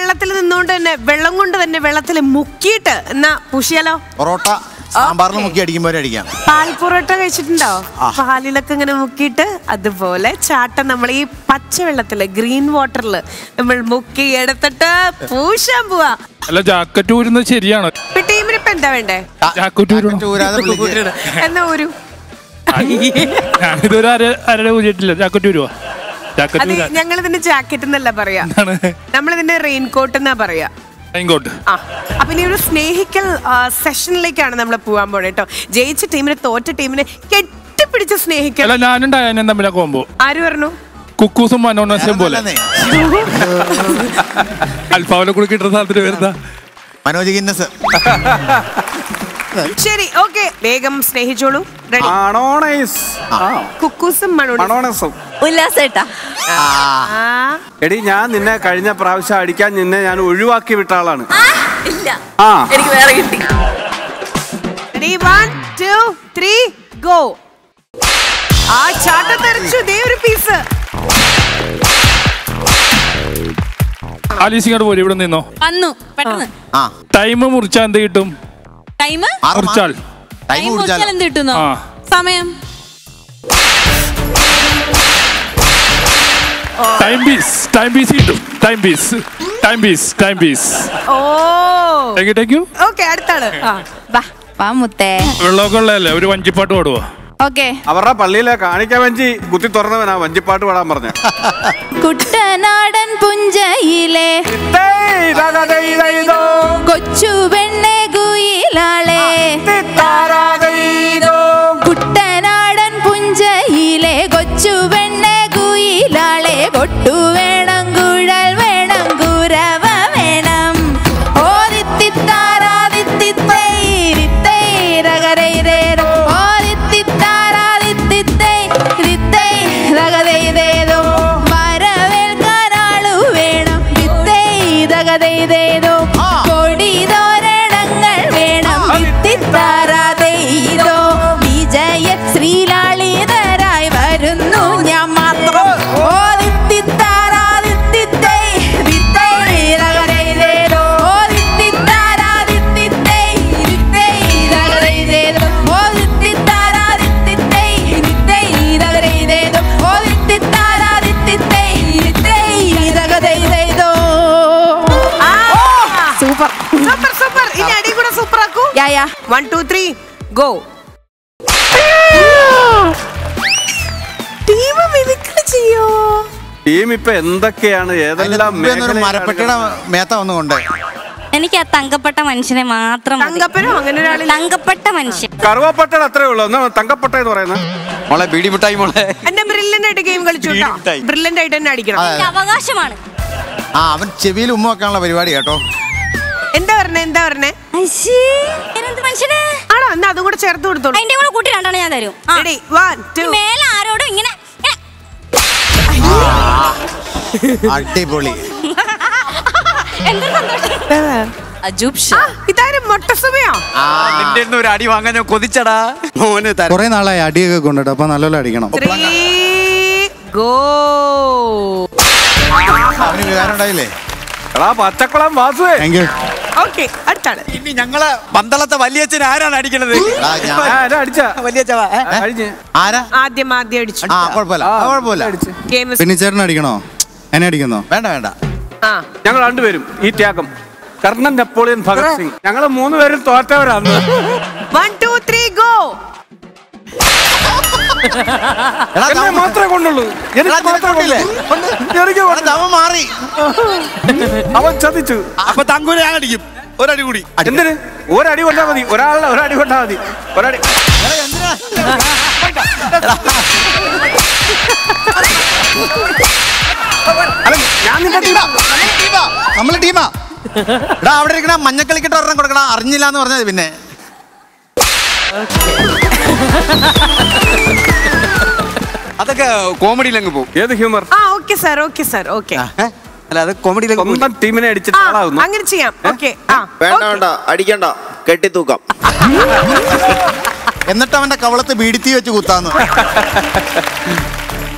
വെള്ളത്തിൽ നിന്നുകൊണ്ട് തന്നെ വെള്ളം കൊണ്ട് തന്നെ വെള്ളത്തിൽ മുക്കിയിട്ട് എന്നാ പൂശിയാലോ പൊറോട്ട സാമ്പാറിൽ മുക്കി അടിക്കുമ്പോൾ അടിക്കാം പാൽ പൊറോട്ട കഴിച്ചിട്ടുണ്ടോ പാലിലൊക്കെ ഇങ്ങനെ മുക്കിയിട്ട് അതുപോലെ ചാട്ട നമ്മൾ ഈ പച്ചവെള്ളത്തില് ഗ്രീൻ വാട്ടറിൽ നമ്മൾ മുക്കി എടുത്തിട്ട് പൂശാൻ പോവാ അല്ല ജാക്കറ്റ് ഊരുന്നത് ശരിയാണ് ഇപ്പൊ ടീമിന് ഇപ്പൊ എന്താ വേണ്ടേ ജാക്കറ്റ് ഊരണം ഊരാതെ പുള്ളിക്ക് എന്നാ ഒരു ഞാനിതുവരെ അര അര ഊരിയിട്ടില്ല ജാക്കറ്റ് ഊരുവാ ജാക്കറ്റ് അത് ഊരാൻ ഞങ്ങൾ ഇതിന്റെ ജാക്കറ്റ് എന്നല്ല പറയാ എന്താണ് നമ്മൾ ഇതിന്റെ റെയിൻകോട്ട് എന്നാ പറയാ ഇങ്ങോട്ട് ആ അപ്പൊ ഇനി ഒരു സ്നേഹിക്കൽ സെഷനിലേക്കാണ് നമ്മൾ പോവാൻ പോണേ കേട്ടോ ജയിച്ച ടീമിനെ തോറ്റ ടീമിനെ കെട്ടിപ്പിടിച്ച് സ്നേഹിക്കൽ അല്ല ഞാനും ഡയാനും തമ്മിലാ കോമ്പോ ആര് പറഞ്ഞു കുക്കൂസും മനോനസും പോലെ അല്ലെന്നേ. അൽഫാവിനെ കൂടെ കിട്ടുന്ന സാധനത്തിന് വരുന്ന മനോജ് ഗിന്നസ് ശരി ഓക്കെ വേഗം സ്നേഹിച്ചോളൂ റെഡി മണോണൈസ് കുക്കൂസും മണോണി മണോണസും ഉല്ലാസേട്ടാ ആ എടി ഞാൻ നിന്നെ കഴിഞ്ഞ പ്രാവശ്യം അടിക്കാൻ നിന്നെ ഞാൻ ഒഴിവാക്കി വിട്ട ആളാണ് ആ, ഇല്ല ആ എനിക്ക് വേറെ കിട്ടി ready one two three go ആ ചാട്ട തെറിച്ചു ദേ ഒരു പീസ് ആലീസ് ഇങ്ങോട്ട് പോരും ഇവിടെ നിന്നോ വന്നു പെട്ടെന്ന് ആ ടൈം മുറിച്ചാൽ എന്ത് കിട്ടും ടൈം ആറ് മുറിച്ചാൽ ടൈം ടൈം കുടിച്ചാലോ മുറിച്ചാൽ എന്ത് കിട്ടുന്നോ ആ. സമയം ടൈം പീസ് ടൈം പീസ് കിട്ടും time piece time piece time piece ഓ thank you thank you okay അടുത്താണ് ആ വാ വാ മുത്തേ വെള്ളമൊക്കെ ഉള്ളതല്ലേ ഒരു വഞ്ചിപ്പാട്ട് പാടുവോ ഓക്കെ അവരുടെ പള്ളിയിലെ കാണിക്കാൻ വഞ്ചി കുത്തി തുറന്നവനാ വഞ്ചിപ്പാട്ട് പാടാൻ പറഞ്ഞ കുട്ടനാടൻ പുഞ്ചയിലെ കൊച്ചു പെണ്ണെ കുയിലാളെ കുട്ടനാടൻ പുഞ്ചയിലെ കൊച്ചു പെണ്ണെ കുയിലാളെ കൊട്ടു വേണം കുഴൽ വേണം കുരവ വേണം ഓദിത്തിത്താരാദിത്തിത്തൈരിത്തൈരകരൈരേരോ. ഓദിത്തിത്താരാദിത്തിത്തൈരിത്തൈരകരൈരേരോ. വരവേൽക്കാനാളു വേണം വിത്തൈതകതൈതേതോ. കൊടിതോരണങ്ങൾ വേണം വിത്തിത്താരാതെയ്തോ. വിജയ ശ്രീലാളിതരായി വരുന്നു ഞാൻ മാത്രം ഓദിത്തിത്താരാദിത്തിത്തൈ ദിത്തൈരകരൈരേരോ. ഓദിത്തിത്താരാദിത്തിത്തൈ ദിത്തൈരകരൈരേരോ. ഓദിത്തിത്താരാദിത്തിത്തൈ ദിത്തൈരകരൈരേരോ. ഓദിത്തിത്താരാദിത്തിത്തൈ ദിത്തൈരകരൈരേരോ. സൂപ്പർ സൂപ്പർ സൂപ്പർ ഇനി അടി കൂടെ സൂപ്പർ ആക്കൂ yeah yeah one two three go team mimicry ചെയ്യോ ടീം ഇപ്പൊ എന്തൊക്കെയാണ് അതിന്റെ ഏതെല്ലാം മുമ്പേ ഒന്നൊരു മേഖലയിലാണ് മരപ്പെട്ടിയുടെ മേത്ത ഒന്നുകൊണ്ട് എനിക്ക് ആ തങ്കപ്പെട്ട മനുഷ്യനെ മാത്രം മതി. തങ്കപ്പനോ അങ്ങനെ ഒരാളില്ല തങ്കപ്പെട്ട മനുഷ്യൻ കറുവപ്പട്ട അത്രേ ഉള്ളൂ എന്നാ തങ്കപ്പട്ട എന്ന് പറയുന്നത് മോളെ ബീഡി മിഠായി മോളെ എന്റെ ബ്രില്യന്റ് ആയിട്ട് ഗെയിം കളിച്ചു ബ്രില്യന്റ് ആയിട്ട് തന്നെ അടിക്കണം അതെ. എന്റെ അവകാശമാണ് ആ അവൻ ചെവിയിൽ ഉമ്മ വെക്കാനുള്ള പരിപാടി കേട്ടോ എന്താ പറഞ്ഞേ എന്താ പറഞ്ഞേ അശ്ശേ, ഞാനെന്ത് മനുഷ്യനെ ആണോ എന്നാ അതും കൂടെ ചേർത്ത് കൊടുത്തോളൂ അതിന്റെ കൂടെ കൂട്ടി രണ്ടെണ്ണം ഞാൻ തരും ആ. റെഡി വൺ ടു ഇനി മേലെ ആരോടും ഇങ്ങനെ ഇങ്ങനെ അടിപൊളി എന്തൊരു സന്തോഷം അജൂബ് ആ ഇതാരും മൊട്ട സമയോ നിന്റെ അടുത്ത് ഒരു അടി വാങ്ങാൻ ഞാൻ കൊതിച്ചടാ മോന് തരാം കുറെ നാളായി അടിയൊക്കെ കൊണ്ടിട്ട് അപ്പൊ നല്ലോണം അടിക്കണം ത്രീ ഗോ അവന് വികാരം ഉണ്ടായില്ലേ എടാ പച്ചക്കുളം വാസുവേ താങ്ക് യു ഓക്കെ അടുത്താണ് ഇനി ഞങ്ങളെ പന്തളത്തെ വലിയച്ഛൻ ആരാണ് അടിക്കണത് എടാ, ഞാൻ- ആ, ആരാ അടിച്ച വലിയച്ഛവാ ഏ? കഴിഞ്ഞ് ആരാ ആദ്യം ആദ്യം അടിച്ചു ആ കുഴപ്പമില്ല ആ, കുഴപ്പമില്ല അടിച്ച് ഗെയിം പിന്നെ ചേട്ടൻ അടിക്കണോ എന്നെ അടിക്കുന്നോ വേണ്ട വേണ്ട ആ ഞങ്ങൾ രണ്ടുപേരും ഈ ത്യാഗം കർണൻ നെപ്പോളിയൻ ഭഗത് സിംഗ് ഞങ്ങൾ മൂന്നുപേരും തോറ്റവരാണ് വൺ ടു ത്രീ ഗോ എടാ എന്നെ ദം- മാത്രമേ കൊണ്ടുള്ളൂ എടാ, എനിക്ക് നിനക്ക് മാത്രമേ കൊണ്ടില്ലേ? കൊണ്ടുള്ളൂ. എനിക്ക് എടാ, കൊണ്ട് ദമം മാറി അവൻ ചതിച്ചു അപ്പൊ തങ്കൂര് ഞാൻ അടിക്കും ഒരടി കൂടി എന്തിന് ഒരടി കൊണ്ടാ മതി ഒരാളുടെ ഒരടി കൊണ്ടാ മതി ഒരടി എടാ, എന്തിനാ? അല്ല ഞാൻ നിന്റെ ടീമാ, നമ്മള് ടീമാ, നമ്മള് ടീമാ എടാ അവിടെ ഇരിക്കണ മഞ്ഞക്കളിക്കിട്ട് ഒരെണ്ണം കൊടുക്കണം അറിഞ്ഞില്ല എന്ന് പറഞ്ഞത് പിന്നെ അതൊക്കെ കോമഡിയിലങ്ങ് പോകും ഏത് ഹ്യൂമർ ആ okay sir okay sir okay അല്ല അത് കോമഡിയിലങ്ങ് പോകും സ്വന്തം ടീമിനെ അടിച്ചിട്ട് ആ ആളാവുന്നു അങ്ങനെ ചെയ്യാം ഓക്കെ ആ വേണ്ട okay. വേണ്ട അടിക്കണ്ട കെട്ടിത്തൂക്കാം എന്നിട്ട് അവന്റെ കവളത്ത് ബീഡിത്തി വെച്ച് കുത്താന്ന്